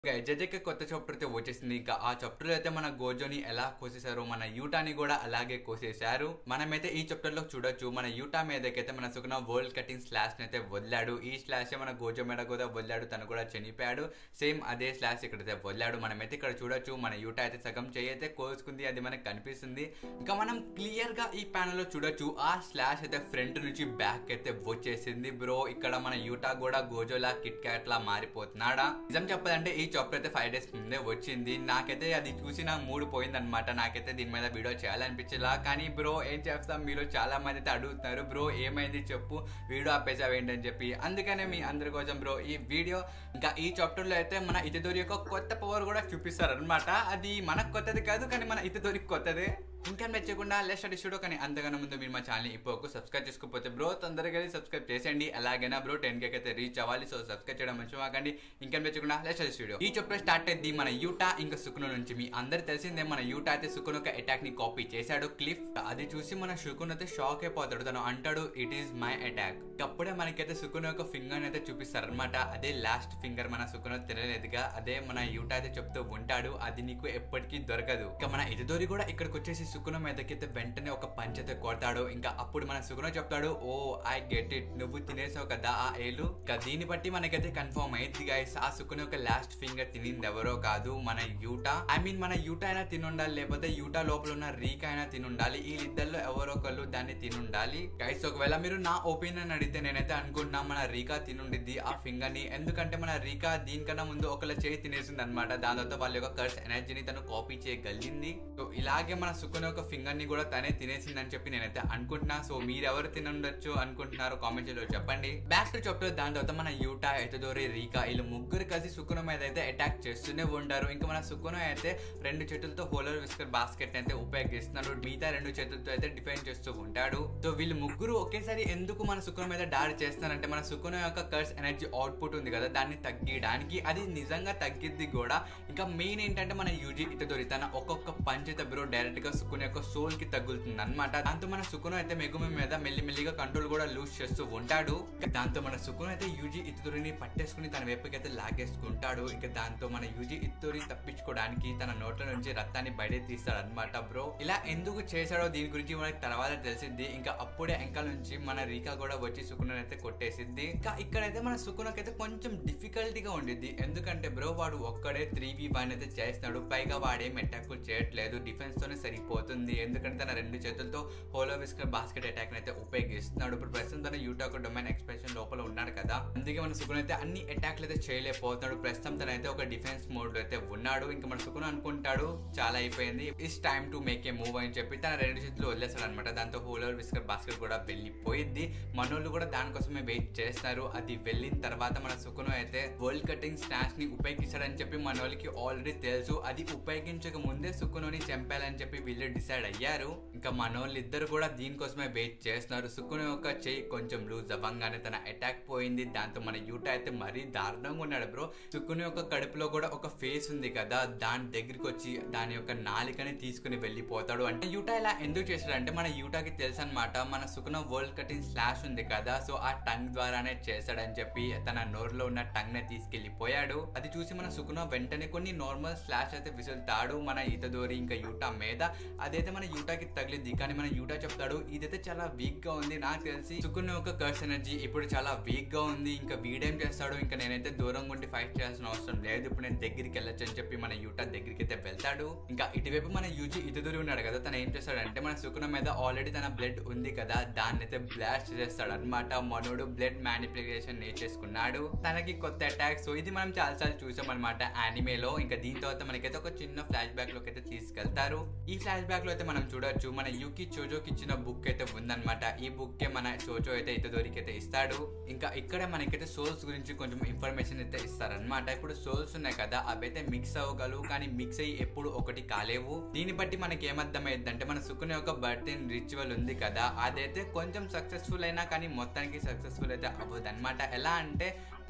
జడ్జెక్ కొత్త చాప్టర్ అయితే వచ్చేసింది ఇంకా ఆ చాప్టర్ లో అయితే మన గోజోని ఎలా కోసేశారు మన యూటాని కూడా అలాగే కోసేశారు మనమైతే ఈ చాప్టర్ లో చూడొచ్చు మన యూటా మీదకైతే మన సుకున వరల్డ్ కటింగ్ స్లాష్ అయితే వదిలాడు ఈ స్లాష్ మన గోజో మీద కూడా వదిలాడు తను కూడా చనిపోయాడు సేమ్ అదే స్లాష్ ఇక్కడైతే వదిలాడు మనమైతే ఇక్కడ చూడొచ్చు మన యూటా అయితే సగం చేయి అయితే కోసుకుంది అది మనకు కనిపిస్తుంది ఇంకా మనం క్లియర్ గా ఈ ప్యానల్ లో చూడొచ్చు ఆ స్లాష్ అయితే ఫ్రంట్ నుంచి బ్యాక్ అయితే వచ్చేసింది బ్రో ఇక్కడ మన యూటా కూడా గోజోలా కిట్ క్యాట్ లా మారిపోతున్నాడా నిజం చెప్పాలంటే ఈ చాప్టర్ అయితే ఫైవ్ డేస్ ముందే వచ్చింది నాకైతే అది చూసి నా మూడు పోయింది అనమాట నాకైతే దీని మీద వీడియో చేయాలనిపించలా కానీ బ్రో ఏం చేస్తాం మీరు చాలా మంది అయితే అడుగుతున్నారు బ్రో ఏమైంది చెప్పు వీడియో ఆపేసావు ఏంటని చెప్పి అందుకనే మీ అందరి కోసం బ్రో ఈ వీడియో ఇంకా ఈ చాప్టర్ లో అయితే మన ఇతదోరి యొక్క కొత్త పవర్ కూడా చూపిస్తారు అనమాట అది మనకు కొత్తది కాదు కానీ మన ఇతదోరికి కొత్తదే ఇంకా మెచ్చకుండా లెస్ అడిషుడో కానీ అంతకన్నా ముందు మీరు మా ఛానల్ ఇప్పుడు సబ్స్క్రైబ్ చేసుకోకపోతే బ్రో తొందరగా వెళ్ళి సబ్స్క్రైబ్ చేసేయండి అలాగైనా బ్రో టెన్ కేక్ అయితే రీచ్ అవ్వాలి సో సబ్స్క్రైబ్ చేయడం మంచివాకండి ఇంకా మెచ్చకుండా లెస్ అడిషుడో ఈ చాప్టర్ స్టార్ట్ అయింది మన యూటా ఇంకా సుకును నుంచి మీ అందరు తెలిసిందే మన యూటా అయితే సుకును ఒక అటాక్ ని కాపీ చేశాడు క్లిఫ్ అది చూసి మన సుకున్ అయితే షాక్ అయిపోతాడు తను అంటాడు ఇట్ ఈస్ మై అటాక్ అప్పుడే మనకైతే సుకును యొక్క ఫింగర్ అయితే చూపిస్తారు అనమాట అదే లాస్ట్ ఫింగర్ మన సుకును తినలేదుగా అదే మన యూటా అయితే చెప్తూ ఉంటాడు అది నీకు ఎప్పటికీ దొరకదు ఇక మన ఎదుదోరి కూడా ఇక్కడికి వచ్చేసి సుకున మీదకైతే వెంటనే ఒక పంచ్ అయితే కొడతాడు ఇంకా అప్పుడు మన సుకున చెప్తాడు ఓ ఐ గెట్ ఇట్ నువ్వు తినేసావు కదా ఆ ఏలు ఇక దీన్ని బట్టి మనకైతే కన్ఫర్మ్ అయింది గైస్ ఆ సుకున యొక్క లాస్ట్ ఫింగర్ తినింది ఎవరో కాదు మన యూటా ఐ మీన్ మన యూటా అయినా తినుండాలి లేకపోతే యూటా లోపల ఉన్న రీకా అయినా తినుండాలి ఈ ఇద్దల్లో ఎవరో ఒకళ్ళు దాన్ని తినుండాలి గైస్ ఒకవేళ మీరు నా ఒపీనియన్ అడిగితే నేనైతే అనుకుంటున్నా మన రీకా తినుండిద్ది ఆ ఫింగర్ ని ఎందుకంటే మన రీకా దీనికన్నా ముందు ఒకళ్ళ చేయి తినేసింది అనమాట దాని తర్వాత వాళ్ళ యొక్క కర్స్ ఎనర్జీని తను కాపీ చేయగలిగింది సో ఇలాగే మన సుకుని యొక్క ఫింగర్ ని కూడా తనే తినేసిందని చెప్పి నేనైతే అనుకుంటున్నా సో మీరెవరు తినుండొచ్చు అనుకుంటున్నారో కామెంట్ లో చెప్పండి బ్యాక్ టు చాప్టర్ దాని తర్వాత మన యూటా ఎతదోరి రీకా వీళ్ళు ముగ్గురు కలిసి సుకున మీద అయితే అటాక్ చేస్తూనే ఉంటారు ఇంకా మన సుకున అయితే రెండు చేతులతో హోలర్ విస్కర్ బాస్కెట్ అయితే ఉపయోగిస్తున్నాడు మిగతా రెండు చేతులతో అయితే డిఫెండ్ చేస్తూ ఉంటాడు సో వీళ్ళు ముగ్గురు ఒకేసారి ఎందుకు మన సుకున మీద దాడి చేస్తున్నారంటే మన సుకున యొక్క కర్స్ ఎనర్జీ అవుట్పుట్ ఉంది కదా దాన్ని తగ్గించడానికి అది నిజంగా తగ్గిద్ది కూడా ఇంకా మెయిన్ ఏంటంటే మన యూజీ ఇతదోరి తన ఒక్కొక్క పంచ్ అయితే బ్రో డైరెక్ట్ గా సుకున యొక్క సోల్ కి తగులుతుంది అనమాట దాంతో మన సుకున అయితే మెగుమి మీద మెల్లిమెల్లిగా కంట్రోల్ కూడా లూజ్ చేస్తూ ఉంటాడు దాంతో మన సుకున అయితే యూజీ ఇతదురిని పట్టేసుకుని తన వైపుకి అయితే లాగేసుకుంటాడు ఇంకా దాంతో మన యూజీ ఇత్తురి తప్పించుకోవడానికి తన నోట్ల నుంచి రక్తాన్ని బయట తీస్తాడు అనమాట బ్రో ఇలా ఎందుకు చేశాడో దీని గురించి మనకి తర్వాత తెలిసింది ఇంకా అప్పుడే ఎంకల్ నుంచి మన రీకా కూడా వచ్చి సుకున అయితే కొట్టేసింది ఇంకా ఇక్కడైతే మన సుకునకైతే కొంచెం డిఫికల్టీగా ఉండిద్ది ఎందుకంటే బ్రో వాడు ఒక్కడే త్రీ వి వన్ అయితే చేస్తున్నాడు పైగా వాడేం అటాక్ చేయట్లేదు డిఫెన్స్ తోనే సరిపోతుంది ఎందుకంటే తన రెండు చేతులతో హోలో విస్కర్ బాస్కెట్ అటాక్ అయితే ఉపయోగిస్తున్నాడు ఇప్పుడు ప్రస్తుతం తన యూటాక్ డొమైన్ ఎక్స్ప్రెషన్ లోపల ఉన్నాడు కదా అందుకే మన సుకున్ అయితే అన్ని అటాక్లు అయితే చేయలేకపోతున్నాడు ప్రస్తుతం తన అయితే ఒక డిఫెన్స్ మోడ్ లో అయితే ఉన్నాడు ఇంకా మన సుకున్ అనుకుంటాడు చాలా అయిపోయింది it's time to make a move అని చెప్పి తన రెండు చేతులు వదిలేస్తాడు అనమాట దాంతో హోలర్ విస్కర్ బాస్కెట్ కూడా వెళ్ళిపోయింది మనోళ్ళు కూడా దానికోసమే వెయిట్ చేస్తారు అది వెళ్ళిన తర్వాత మన సుకును అయితే వరల్డ్ కటింగ్ స్టాండ్స్ ని ఉపయోగిస్తాడని చెప్పి మన వాళ్ళకి ఆల్రెడీ తెలుసు అది ఉపయోగించక ముందే సుకునుని చంపాలని చెప్పి వీళ్ళు డిసైడ్ అయ్యారు ఇంకా మనోళ్ళు ఇద్దరు కూడా దీనికోసమే వెయిట్ చేస్తున్నారు సుకును యొక్క చెయ్యి కొంచెం లూజ్ అవ్వంగానే తన అటాక్ పోయింది దాంతో మన యూటా అయితే మరీ దారుణంగా ఉన్నాడు బ్రో సుకును యొక్క కడుపులో కూడా ఒక ఫేస్ ఉంది కదా దాని దగ్గరికి వచ్చి దాని యొక్క నాలికని తీసుకుని వెళ్ళిపోతాడు అంటే యూటా ఇలా ఎందుకు చేశాడంటే మన యూటాకి తెలుసు అనమాట మన సుకున వరల్డ్ కటింగ్ స్లాష్ ఉంది కదా సో ఆ టంగ్ ద్వారానే చేశాడని చెప్పి తన నోరులో ఉన్న టంగ్ నే తీసుకెళ్లిపోయాడు అది చూసి మన సుకున వెంటనే కొన్ని నార్మల్ స్లాష్ అయితే విసులుతాడు మన ఈతదోరి ఇంకా యూటా మీద అదైతే మన యూటాకి తగిలింది కానీ మన యూటా చెప్తాడు ఇదైతే చాలా వీక్ గా ఉంది నాకు తెలిసి సుకున్ యొక్క కర్స్ ఎనర్జీ ఇప్పుడు చాలా వీక్ గా ఉంది ఇంకా వీడేం చేస్తాడు ఇంకా నేనైతే దూరంగా ఉండి ఫైట్ చేయాల్సిన అవసరం లేదు ఇప్పుడు నేను దగ్గరికి వెళ్ళొచ్చు అని చెప్పి మన యూటా దగ్గరికి అయితే వెళ్తాడు ఇంకా ఇటువైపు మన యూజీ ఇతదూరి ఉన్నాడు కదా తను ఏం చేస్తాడంటే మన సుకున మీద ఆల్రెడీ తన బ్లడ్ ఉంది కదా దాన్ని అయితే బ్లాస్ట్ చేస్తాడు అనమాట మనోడు బ్లడ్ మ్యానిపులేషన్ నేర్చేసుకున్నాడు తనకి కొత్త అటాక్ సో ఇది మనం చాలా సార్లు చూసాం అనమాట యానిమేలో ఇంకా దీని తర్వాత మనకైతే ఒక చిన్న ఫ్లాష్ బ్యాక్ లోకి అయితే తీసుకెళ్తారు ఈ ఫ్లాష్ బ్యాక్ లో అయితే మనం చూడొచ్చు మన యూకి చోజోకి ఇచ్చిన బుక్ అయితే ఉందన్నమాట ఈ బుక్ మన చోచో అయితే ఇతదోరికి అయితే ఇస్తాడు ఇంకా ఇక్కడ మనకైతే సోల్స్ గురించి కొంచెం ఇన్ఫర్మేషన్ అయితే ఇస్తారనమాట ఇప్పుడు సోల్స్ ఉన్నాయి కదా అవి అయితే మిక్స్ అవ్వగలవు కానీ మిక్స్ అయ్యి ఎప్పుడు ఒకటి కాలేవు దీన్ని బట్టి మనకి ఏమర్థమైందంటే మన సుకుని యొక్క బర్త్డే రిచువల్ ఉంది కదా అదైతే కొంచెం సక్సెస్ఫుల్ అయినా కానీ మొత్తానికి సక్సెస్ఫుల్ అయితే అవ్వదు అనమాట ఎలా అంటే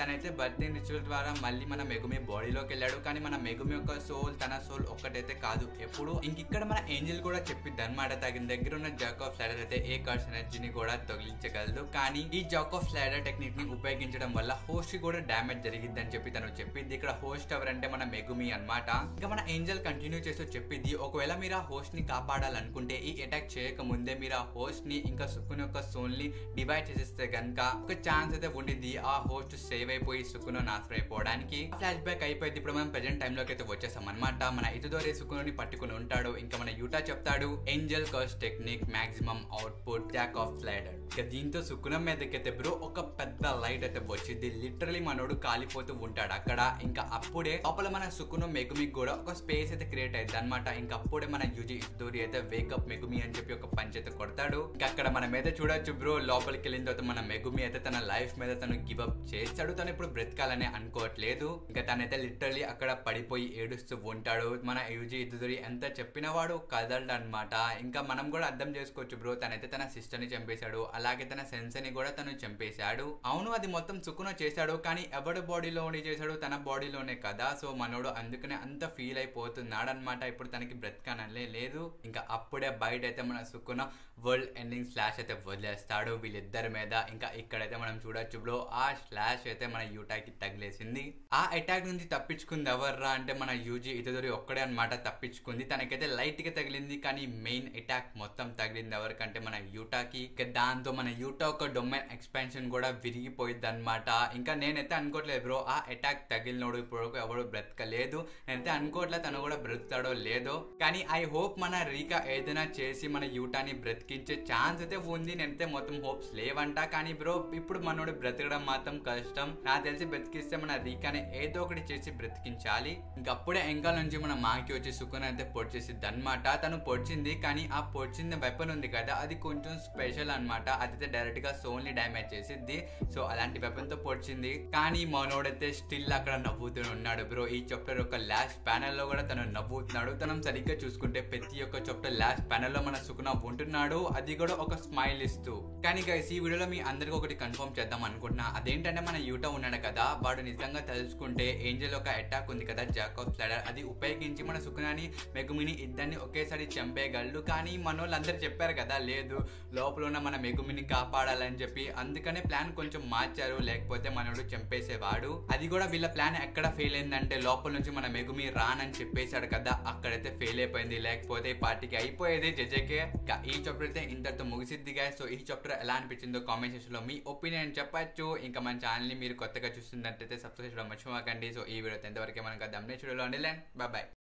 తనైతే బర్త్డే రిచువల్ ద్వారా మళ్ళీ మన మెగుమి బాడీలోకి వెళ్ళాడు కానీ మన మెగుమి యొక్క సోల్ తన సోల్ ఒక్కటైతే కాదు ఎప్పుడు ఇంక ఇక్కడ మన ఏంజల్ కూడా చెప్పిద్ది అనమాట తగిన దగ్గర ఉన్న జాక్ ఆఫ్ స్లైడర్ అయితే ఏ కార్డ్స్ ఎనర్జీని కూడా తొలగించగలదు కానీ ఈ జాక్ ఆఫ్ స్లైడర్ టెక్నిక్ ని ఉపయోగించడం వల్ల హోస్ట్ కి కూడా డ్యామేజ్ జరిగిద్ది అని చెప్పి తను చెప్పింది ఇక్కడ హోస్ట్ ఎవరంటే మన మెగుమి అన్నమాట ఇంకా మన ఏంజల్ కంటిన్యూ చేస్తూ చెప్పింది ఒకవేళ మీరు ఆ హోస్ట్ ని కాపాడాలనుకుంటే ఈ అటాక్ చేయక ముందే మీరు ఆ హోస్ట్ ని ఇంకా సుకున్ యొక్క సోల్ ని డివైడ్ చేసేస్తే గనుక ఒక ఛాన్స్ అయితే ఉండిద్ది ఆ హోస్ట్ సేవ్ అయిపోయి సుకును నాశనం అయిపోవడానికి ఫ్లాష్ బ్యాక్ అయిపోయింది ఇప్పుడు మనం ప్రెజెంట్ టైం లోకి అయితే వచ్చేసాం అనమాట మన ఇటుదోరే సుకుని పట్టుకుని ఉంటాడు ఇంకా మన యూటా చెప్తాడు angel curse technique maximum output Jacob's ladder ఇక దీంతో సుకునం మీదకైతే బ్రో ఒక పెద్ద లైట్ అయితే వచ్చింది లిటరలీ మనోడు కాలిపోతూ ఉంటాడు అక్కడ ఇంకా అప్పుడే లోపల మన సుకునం మెగుమికి కూడా ఒక స్పేస్ అయితే క్రియేట్ అయింది అనమాట ఇంకా అప్పుడే మన యూజీ ఇద్దూరి అయితే వేకప్ మెగుమి అని చెప్పి ఒక పంచ్ అయితే కొడతాడు ఇంకా అక్కడ మన మీద చూడొచ్చు బ్రో లోపలికి వెళ్ళిన తర్వాత మన మెగుమి అయితే తన లైఫ్ మీద తను గివ్ అప్ చేస్తాడు తను ఇప్పుడు బ్రతకాలని అనుకోవట్లేదు ఇంకా తనైతే లిటరలీ అక్కడ పడిపోయి ఏడుస్తూ ఉంటాడు మన యూజీ ఇద్దరి ఎంత చెప్పిన వాడు కదలడు అనమాట ఇంకా మనం కూడా అర్థం చేసుకోవచ్చు బ్రో తనైతే తన సిస్టర్ ని చంపేశాడు అలాగే తన సెన్స్ ని కూడా తను చంపేశాడు అవును అది మొత్తం సుకున చేశాడు కానీ ఎవడి బాడీలో ఉండి చేశాడు తన బాడీలోనే కదా సో మనోడు అందుకనే అంత ఫీల్ అయిపోతున్నాడు అనమాట ఇప్పుడు తనకి బ్రతకానలే లేదు ఇంకా అప్పుడే బయట అయితే మన సుకున వరల్డ్ ఎండింగ్ స్లాష్ అయితే వదిలేస్తాడు వీళ్ళిద్దరి మీద ఇంకా ఇక్కడైతే మనం చూడొచ్చు బ్రో ఆ స్లాష్ అయితే మన యూటాకి తగిలేసింది ఆ అటాక్ నుంచి తప్పించుకుంది ఎవర్రా అంటే మన యూజీ ఇతదురి ఒక్కడే అనమాట తప్పించుకుంది తనకైతే లైట్ గా తగిలింది కానీ మెయిన్ అటాక్ మొత్తం తగిలింది ఎవరికంటే మన యూటాకి ఇక దాంతో మన యూటా ఒక డొమైన్ ఎక్స్పాన్షన్ కూడా విరిగిపోయింది అనమాట ఇంకా నేనైతే అనుకోవట్లేదు బ్రో ఆ అటాక్ తగిలినోడు ఇప్పుడు ఎవడు బ్రతకలేదు నేనైతే అనుకోవట్లేదు తను కూడా బ్రతుకుతాడో లేదో కానీ ఐ హోప్ మన రీకా ఏదైనా చేసి మన యూటాని బ్రతికించే ఛాన్స్ అయితే ఉంది నేనైతే మొత్తం హోప్స్ లేవంట కానీ బ్రో ఇప్పుడు మనోడు బ్రతకడం మాత్రం కష్టం నాకు తెలిసి బ్రతికిస్తే మన రీకాని ఏదో ఒకటి చేసి బ్రతికించాలి ఇంకప్పుడే ఎంకాల నుంచి మన మాకి వచ్చి సుకున్ అయితే పొడిచేసిద్ది అనమాట తను పొడిచింది కానీ ఆ పొడిచిన వెపన్ ఉంది కదా అది కొంచెం స్పెషల్ అనమాట అదైతే డైరెక్ట్ గా సోల్ ని డ్యామేజ్ చేసిద్ది సో అలాంటి వెపన్ తో పొడిచింది కానీ మనోడైతే స్టిల్ అక్కడ నవ్వుతూ ఉన్నాడు బ్రో ఈ చాప్టర్ యొక్క లాస్ట్ ప్యానెల్ లో కూడా తను నవ్వుతున్నాడు తనం సరిగ్గా చూసుకుంటే ప్రతి ఒక్క చాప్టర్ లాస్ట్ ప్యానెల్ లో మన సుకున ఉంటున్నాడు అది కూడా ఒక స్మైల్ ఇస్తూ కానీ గైస్ ఈ వీడియోలో మీ అందరికి ఒకటి కన్ఫర్మ్ చేద్దాం అనుకుంటున్నా అదేంటంటే మన యూటా ఉన్నాడు కదా వాడు నిజంగా తెలుసుకుంటే ఏంజల్ ఒక అటాక్ ఉంది కదా జాక్ ఆఫ్ స్లైడర్ అది ఉపయోగించి మన సుకునాని మెగుమిని ఇద్దరిని ఒకేసారి చంపేయగలడు కానీ మన వాళ్ళందరూ చెప్పారు కదా లేదు లోపల ఉన్న మన మెగుమిని కాపాడాలని చెప్పి అందుకనే ప్లాన్ కొంచెం మార్చారు లేకపోతే మనోడు చంపేసేవాడు అది కూడా వీళ్ళ ప్లాన్ ఎక్కడ ఫెయిల్ అయిందంటే లోపల నుంచి మన మెగుమి రానని చెప్పేశాడు కదా అక్కడైతే ఫెయిల్ అయిపోయింది లేకపోతే ఈ పార్టీకి అయిపోయేది జజకే ఇంకా ఈ చాప్టర్ అయితే ఇంతటితో ముగిసిద్దిగా సో ఈ చాప్టర్ ఎలా అనిపించిందో కామెంట్ సెక్షన్ లో మీ ఒపీనియన్ చెప్పచ్చు ఇంకా మన ఛానల్ ని మీరు కొత్తగా చూస్తున్నట్టయితే సబ్స్క్రైబ్ చేయడం మర్చిపోకండి సో ఈ వీడియో ఎంతవరకు మనకు దమ్నే చూడాలి బాయ్ బాయ్